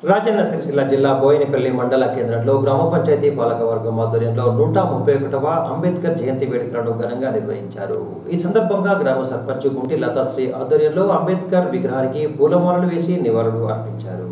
రాజన్న సిరిసిల్ల జిల్లా బోయినపల్లి మండల కేంద్రంలో గ్రామ పంచాయతీ పాలకవర్గం ఆధ్వర్యంలో నూట ముప్పై ఒకటవ అంబేద్కర్ జయంతి వేడుకలను ఘనంగా నిర్వహించారు ఈ సందర్భంగా గ్రామ సర్పంచ్ గుంటి లతాశ్రీ ఆధ్వర్యంలో అంబేద్కర్ విగ్రహానికి పూలమాలలు వేసి నివాళులు అర్పించారు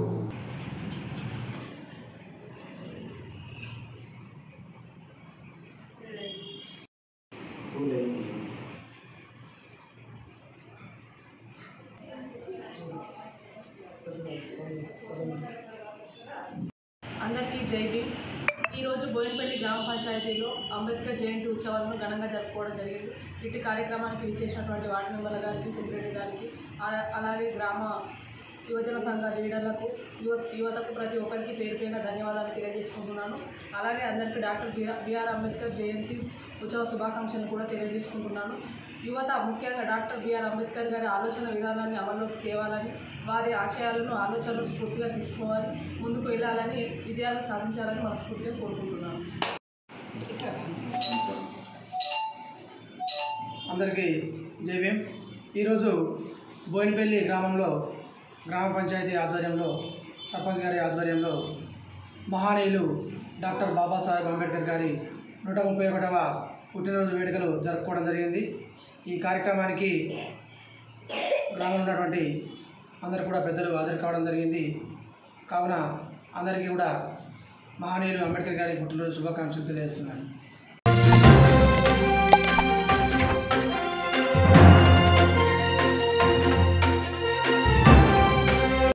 అందరికీ జై భీమ్ ఈరోజు బోయినపల్లి గ్రామ పంచాయతీలో అంబేద్కర్ జయంతి ఉత్సవాలను ఘనంగా జరుపుకోవడం జరిగింది ఇటు కార్యక్రమానికి విచ్చేసినటువంటి వార్డు మెంబర్ల గారికి సెక్రటరీ గారికి అలా- అలాగే గ్రామ యువజన సంఘ లీడర్లకు యువ యువతకు ప్రతి ఒక్కరికి పేరు పేరున ధన్యవాదాలు తెలియజేసుకుంటున్నాను అలాగే అందరికీ doctor BR BR Ambedkar Jayanti ఉత్సవ శుభాకాంక్షలు కూడా తెలియజేసుకుంటున్నాను యువత ముఖ్యంగా డాక్టర్ బిఆర్ అంబేద్కర్ గారి ఆలోచన విధానాన్ని అమల్లోకి తేవాలని వారి ఆశయాలను ఆలోచనలు స్ఫూర్తిగా తీసుకోవాలి ముందుకు వెళ్ళాలని విజయాలు సాధించాలని మనస్ఫూర్తిగా కోరుకుంటున్నాను అందరికీ జై భీమ్ ఈరోజు బోయినపల్లి గ్రామంలో గ్రామ పంచాయతీ ఆధ్వర్యంలో సర్పంచ్ గారి ఆధ్వర్యంలో మహానీయులు డాక్టర్ బాబాసాహెబ్ అంబేద్కర్ గారి నూట ముప్పై ఒకటవ పుట్టినరోజు వేడుకలు జరుపుకోవడం జరిగింది ఈ కార్యక్రమానికి గ్రామంలో ఉన్నటువంటి అందరు కూడా పెద్దలు హాజరు కావడం జరిగింది కావున అందరికీ కూడా మహానీయులు అంబేద్కర్ గారి పుట్టినరోజు శుభాకాంక్షలు తెలియజేస్తున్నాను